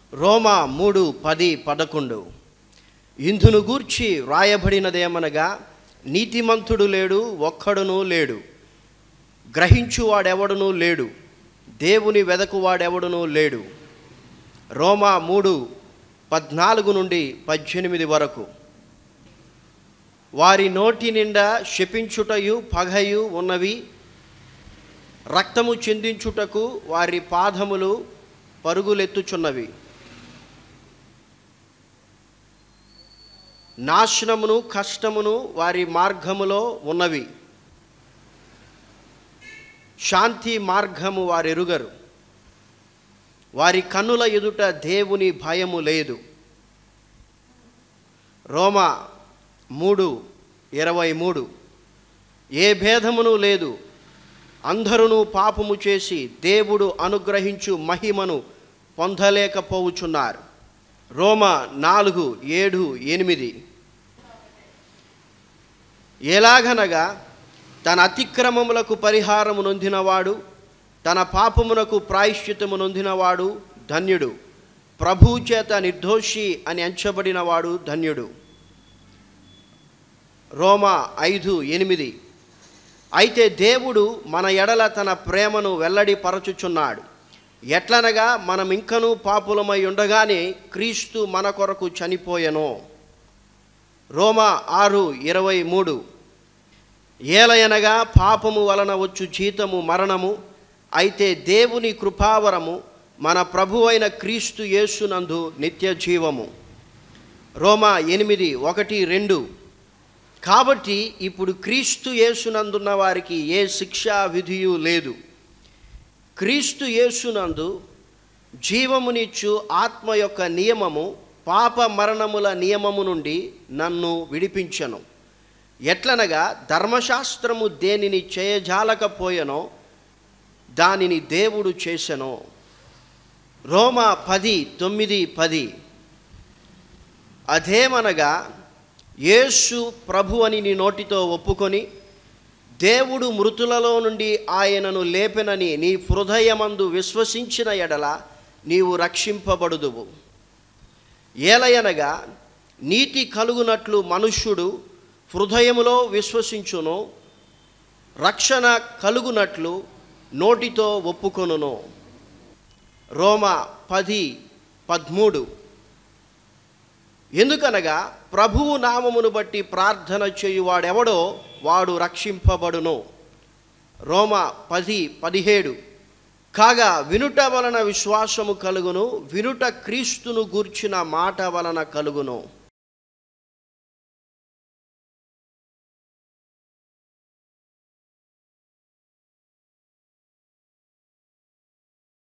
రోమా మూడు పది పదకొండు ఇందును గూర్చి వ్రాయబడినదేమనగా నీతిమంతుడు లేడు ఒక్కడునూ లేడు గ్రహించువాడెవడునూ లేడు దేవుని వెదకువాడెవడునూ లేడు రోమా మూడు పద్నాలుగు నుండి పద్దెనిమిది వరకు వారి నోటి నిండా శపించుటయు పగయు ఉన్నవి రక్తము చిందించుటకు వారి పాదములు పరుగులెత్తుచున్నవి నాశనమును కష్టమును వారి మార్గములో ఉన్నవి శాంతి మార్గము వారెరుగరు వారి కన్నుల ఎదుట దేవుని భయము లేదు రోమా మూడు ఇరవై మూడు ఏ భేదమును లేదు అందరును పాపము చేసి దేవుడు అనుగ్రహించు మహిమను పొందలేకపోవుచున్నారు రోమా నాలుగు ఏడు ఎనిమిది ఎలాగనగా తన అతిక్రమములకు పరిహారము నొందినవాడు తన పాపమునకు ప్రాయశ్చితము నొందినవాడు ధన్యుడు ప్రభు చేత నిర్దోషి అని ఎంచబడినవాడు ధన్యుడు రోమా ఐదు ఎనిమిది అయితే దేవుడు మన ఎడల తన ప్రేమను వెల్లడిపరచుచున్నాడు ఎట్లనగా మనం ఇంకనూ పాపులమై ఉండగానే క్రీస్తు మన కొరకు చనిపోయెను రోమా ఆరు ఇరవై మూడు ఏలయనగా పాపము వలన వచ్చు జీతము మరణము అయితే దేవుని కృపావరము మన ప్రభువైన క్రీస్తు యేసునందు నిత్య జీవము రోమా ఎనిమిది ఒకటి రెండు కాబట్టి ఇప్పుడు క్రీస్తు యేసునందున్న వారికి ఏ శిక్షా విధియు లేదు క్రీస్తు యేసునందు జీవమునిచ్చు ఆత్మ యొక్క నియమము పాప మరణముల నియమము నుండి నన్ను విడిపించను ఎట్లనగా ధర్మశాస్త్రము దేనిని చేయజాలకపోయెనో దానిని దేవుడు చేసెను రోమా పది తొమ్మిది పది అదేమనగా యేసు ప్రభు అని నీ నోటితో ఒప్పుకొని దేవుడు మృతులలో నుండి ఆయనను లేపెనని నీ హృదయమందు విశ్వసించిన ఎడల నీవు రక్షింపబడుదువు ఏలయనగా నీతి కలుగునట్లు మనుష్యుడు హృదయములో విశ్వసించును రక్షణ కలుగునట్లు నోటితో ఒప్పుకొనును రోమా పది పదమూడు ఎందుకనగా ప్రభువు నామమును బట్టి ప్రార్థన చేయువాడెవడో వాడు రక్షింపబడును రోమా పది పదిహేడు కాగా వినుట వలన విశ్వాసము కలుగును వినుట క్రీస్తును గూర్చిన మాట వలన కలుగును